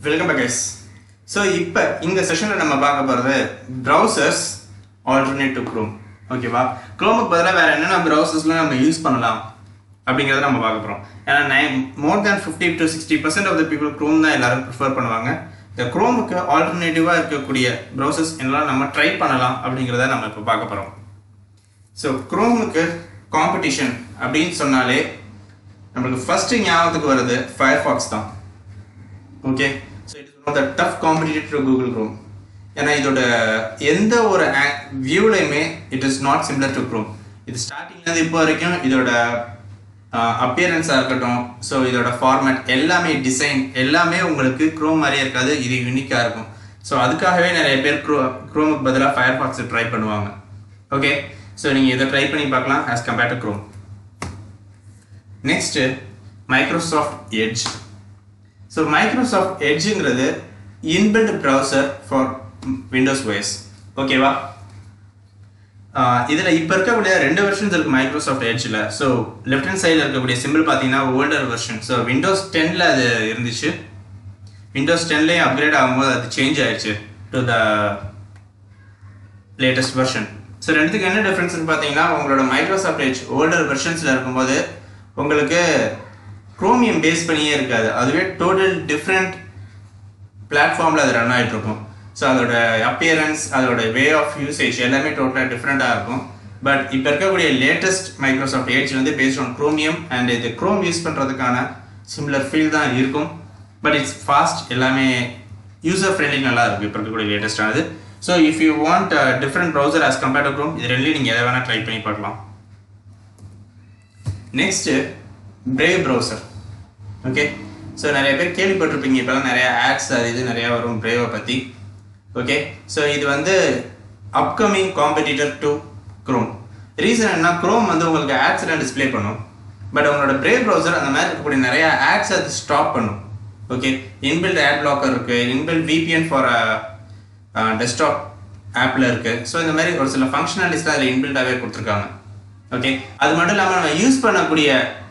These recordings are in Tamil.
வெல்கம் பேக் கைஸ் ஸோ இப்போ இந்த செஷனில் நம்ம பார்க்க போகிறது ப்ரௌசர்ஸ் ஆல்டர்னேட் டு க்ரோம் ஓகேவா க்ரோமுக்கு பதிலாக வேறு என்னென்ன ப்ரௌசர்ஸ்லாம் நம்ம யூஸ் பண்ணலாம் அப்படிங்கிறத நம்ம பார்க்க போகிறோம் ஏன்னா nine more than fifty to sixty percent of the people Chrome தான் எல்லாரும் ப்ரிஃபர் பண்ணுவாங்க இந்த க்ரோமுக்கு ஆல்டர்னேட்டிவாக இருக்கக்கூடிய ப்ரௌசர்ஸ் என்னெல்லாம் நம்ம ட்ரை பண்ணலாம் அப்படிங்கிறத நம்ம இப்போ பார்க்க போகிறோம் ஸோ க்ரோமுக்கு காம்படிஷன் அப்படின்னு சொன்னாலே நம்மளுக்கு ஃபர்ஸ்ட் ஞாபகத்துக்கு வர்றது ஃபயர்ஃபாக்ஸ் தான் okay so it is one of the tough competitor Google Chrome ஏன்னா இதோட எந்த ஒரு வியூலையுமே it is not similar to Chrome இது ஸ்டார்டிங்லேருந்து இப்போ வரைக்கும் இதோட அப்பியரன்ஸாக இருக்கட்டும் ஸோ இதோட ஃபார்மேட் எல்லாமே டிசைன் எல்லாமே உங்களுக்கு க்ரோம் மாதிரியே இருக்காது இது யூனிக்காக இருக்கும் ஸோ அதுக்காகவே நிறைய பேர் க்ரோ க்ரோமுக்கு பதிலாக ஃபயர்ஃபாக்ஸ் ட்ரை பண்ணுவாங்க ஓகே ஸோ நீங்கள் இதை ட்ரை பண்ணி பார்க்கலாம் as compared to Chrome next Microsoft Edge so Microsoft எட்ஜுங்கிறது inbuilt browser for Windows OS ஓகேவா இதில் இப்போ இருக்கக்கூடிய ரெண்டு வெர்ஷன்ஸ் இருக்குது மைக்ரோசாஃப்ட் எட்ஜில் ஸோ லெஃப்ட் ஹேண்ட் சைடில் இருக்கக்கூடிய சிம்பிள் பார்த்தீங்கன்னா ஓல்டர் வெர்ஷன் ஸோ விண்டோஸ் டென்னில் அது இருந்துச்சு விண்டோஸ் டென்லேயும் அப்கிரேட் ஆகும்போது அது சேஞ்ச் ஆயிடுச்சு to the latest version so ரெண்டுத்துக்கு என்ன டிஃப்ரென்ஸ்னு பார்த்தீங்கன்னா உங்களோட மைக்ரோசாஃப்ட் எட்ஜ் ஓல்டர் வெர்ஷன்ஸில் இருக்கும்போது உங்களுக்கு குரோமியம் பேஸ் பண்ணியே இருக்காது அதுவே டோட்டல் டிஃப்ரெண்ட் பிளாட்ஃபார்மில் அது ரன் ஆகிட்டு இருக்கும் ஸோ அதோட அப்பியரன்ஸ் அதோட வே ஆஃப் யூசேஜ் எல்லாமே டோட்டலாக டிஃப்ரெண்ட்டாக இருக்கும் பட் இப்போ இருக்கக்கூடிய லேட்டஸ்ட் மைக்ரோசாஃப்ட் ஏஜ் வந்து பேஸ்ட் ஆன் குரோமியம் அண்ட் இது குரோம் யூஸ் பண்ணுறதுக்கான சிமிலர் ஃபீல் தான் இருக்கும் பட் இட்ஸ் ஃபாஸ்ட் எல்லாமே யூசர் ஃப்ரெண்ட்லி நல்லா இருக்கும் இப்போ இருக்கக்கூடிய லேட்டஸ்டானது so if you want different browser as compared to Chrome இது ரெண்டுலையும் நீங்கள் எதை வேணால் ட்ரை பண்ணி பார்க்கலாம் next Brave browser okay so நிறைய பேர் கேள்விப்பட்டிருப்பீங்க இப்போலாம் நிறைய ஆட்ஸ் அது இது நிறையா வரும் பிரேவை பற்றி ஓகே ஸோ இது வந்து upcoming competitor to Chrome reason என்ன க்ரோம் வந்து உங்களுக்கு ஆட்ஸ் எல்லாம் டிஸ்பிளே பண்ணும் பட் உங்களோட பிரேவ் ப்ரௌசர் அந்த மாதிரி இருக்கக்கூடிய நிறைய ஆட்ஸ் அது ஸ்டாப் பண்ணும் ஓகே இன்பில்ட் ஆட் பிளாக்கர் இருக்குது இன்பில்ட் விபிஎன் ஃபார் டெஸ்க்டாப் ஆப்பில் இருக்குது ஸோ இந்த மாதிரி ஒரு சில ஃபங்க்ஷனாலிட்டிஸ் அதில் இன்பில்டாகவே கொடுத்துருக்காங்க ஓகே அது மட்டும் இல்லாமல் நம்ம யூஸ் பண்ணக்கூடிய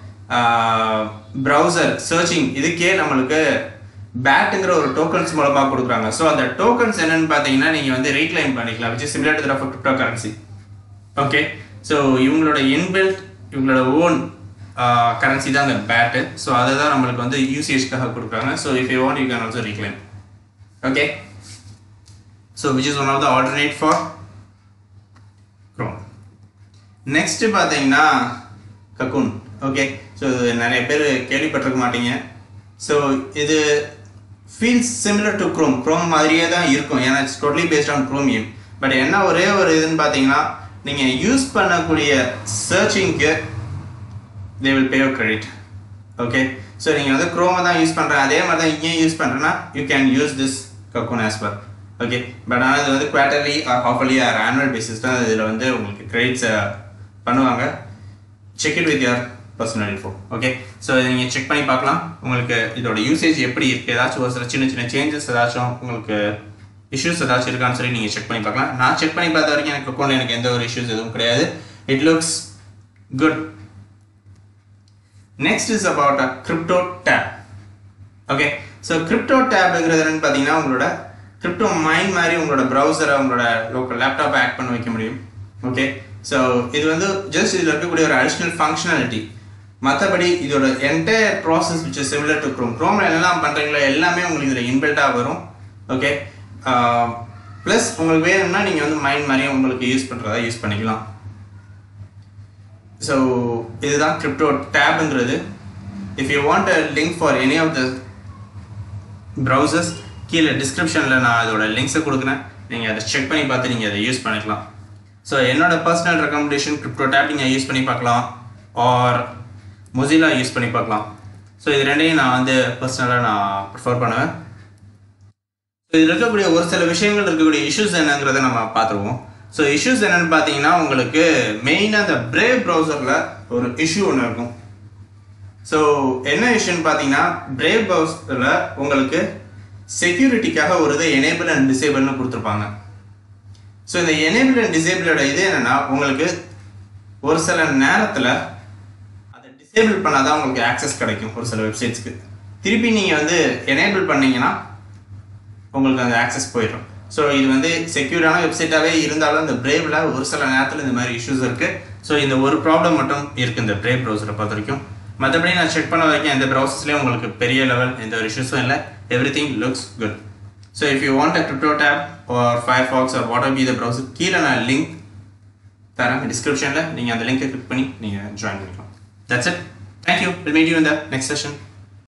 ப்ரௌசர் சர்ச்சிங் இதுக்கே நம்மளுக்கு பேட்டுங்கிற ஒரு டோக்கன்ஸ் மூலமாக கொடுக்குறாங்க ஸோ அந்த டோக்கன்ஸ் என்னன்னு பார்த்தீங்கன்னா நீங்கள் வந்து ரீக்ளைம் பண்ணிக்கலாம் which similar to of crypto currency okay so இவங்களோட இன்பில்ட் இவங்களோட ஓன் கரன்சி தான் அந்த பேட்டு ஸோ அதை தான் நம்மளுக்கு வந்து யூசேஜ்க்காக கொடுக்குறாங்க so if you want you can also reclaim okay so which is one of the alternate for Chrome next பார்த்தீங்கன்னா கக்கூன் ஓகே ஸோ நிறைய பேர் கேள்விப்பட்டிருக்க மாட்டீங்க ஸோ இது feels similar to Chrome Chrome மாதிரியே தான் இருக்கும் ஏன்னா it's totally based on Chromium but என்ன ஒரே ஒரு இதுன்னு பார்த்தீங்கன்னா நீங்கள் யூஸ் பண்ணக்கூடிய சர்ச்சிங்க்கு they will pay credit okay so நீங்கள் வந்து க்ரோமை தான் யூஸ் பண்ணுறேன் அதே மாதிரி தான் இங்கேயும் யூஸ் பண்ணுறேன்னா you can use this Cocoon as well okay but ஆனால் இது வந்து quarterly or halfly or annual basis தான் இதில் வந்து உங்களுக்கு கிரெடிட்ஸை பண்ணுவாங்க check it with your personal info okay so இதை நீங்கள் செக் பண்ணி பார்க்கலாம் உங்களுக்கு இதோட யூசேஜ் எப்படி இருக்குது ஏதாச்சும் ஒரு சில சின்ன சின்ன சேஞ்சஸ் ஏதாச்சும் உங்களுக்கு இஷ்யூஸ் ஏதாச்சும் இருக்கான்னு சொல்லி நீங்கள் செக் பண்ணி பார்க்கலாம் நான் செக் பண்ணி பார்த்த வரைக்கும் எனக்கு அக்கௌண்ட்டில் எனக்கு எந்த ஒரு இஷ்யூஸ் எதுவும் கிடையாது it looks good next is about a crypto tab okay so crypto டேப்ங்கிறது என்னன்னு பார்த்தீங்கன்னா உங்களோட கிரிப்டோ மைண்ட் மாதிரி உங்களோட ப்ரௌசரை உங்களோட லோக்கல் லேப்டாப்பை ஆட் பண்ண வைக்க முடியும் ஓகே ஸோ இது வந்து ஜஸ்ட் இதில் இருக்கக்கூடிய ஒரு அடிஷ்னல் ஃபங்க்ஷனாலிட்டி மற்றபடி இதோட entire process which is similar to Chrome க்ரோமில் என்னெல்லாம் பண்ணுறீங்களோ எல்லாமே உங்களுக்கு இதில் இன்பில்ட்டாக வரும் ஓகே ப்ளஸ் உங்களுக்கு வேணும்னா நீங்கள் வந்து மைண்ட் மாதிரியும் உங்களுக்கு யூஸ் பண்ணுறதா யூஸ் பண்ணிக்கலாம் ஸோ இதுதான் கிரிப்டோ டேப்ங்கிறது if you want a link for any of the browsers கீழே டிஸ்கிரிப்ஷனில் நான் அதோட லிங்க்ஸை கொடுக்குறேன் நீங்கள் அதை செக் பண்ணி பார்த்து நீங்கள் அதை யூஸ் பண்ணிக்கலாம் ஸோ என்னோட பர்சனல் ரெக்கமெண்டேஷன் கிரிப்டோ டேப் நீங்கள் யூஸ் பண்ணி பார்க்கலாம் ஆர் மொசிலா யூஸ் பண்ணி பார்க்கலாம் ஸோ இது ரெண்டையும் நான் வந்து பர்சனலாக நான் ப்ரிஃபர் பண்ணுவேன் ஸோ இதில் இருக்கக்கூடிய ஒரு சில விஷயங்கள் இருக்கக்கூடிய இஷ்யூஸ் என்னங்கிறத நம்ம பார்த்துருவோம் ஸோ இஷ்யூஸ் என்னென்னு பார்த்தீங்கன்னா உங்களுக்கு மெயினாக அந்த பிரேவ் ப்ரௌசரில் ஒரு இஷ்யூ ஒன்று இருக்கும் ஸோ என்ன இஷ்யூன்னு பார்த்தீங்கன்னா பிரேவ் ப்ரௌசரில் உங்களுக்கு செக்யூரிட்டிக்காக ஒரு இதை எனேபிள் அண்ட் டிசேபிள்னு கொடுத்துருப்பாங்க ஸோ இந்த எனேபிள் அண்ட் டிசேபிளோட இது என்னென்னா உங்களுக்கு ஒரு சில நேரத்தில் அதை டிசேபிள் பண்ணால் தான் உங்களுக்கு ஆக்சஸ் கிடைக்கும் ஒரு சில வெப்சைட்ஸ்க்கு திருப்பி நீங்கள் வந்து எனேபிள் பண்ணீங்கன்னா உங்களுக்கு அந்த ஆக்சஸ் போயிடும் ஸோ இது வந்து செக்யூரான வெப்சைட்டாகவே இருந்தாலும் இந்த பிரேவில் ஒரு சில நேரத்தில் இந்த மாதிரி இஷ்யூஸ் இருக்குது ஸோ இந்த ஒரு ப்ராப்ளம் மட்டும் இருக்குது இந்த பிரேவ் ப்ரௌசரை பொறுத்த வரைக்கும் மற்றபடி நான் செக் பண்ண வரைக்கும் எந்த ப்ரௌசர்ஸ்லேயும் உங்களுக்கு பெரிய லெவல் எந்த ஒரு இஷ்யூஸும் இல்லை everything looks good so if you want a crypto tab or Firefox or what be the browser கீழே நான் லிங்க் தரேன் டிஸ்கிரிப்ஷனில் நீங்கள் அந்த லிங்கை கிளிக் பண்ணி நீங்கள் ஜாயின் பண்ணிக்கலாம் that's it thank you will meet you இந்த நெக்ஸ்ட் செஷன்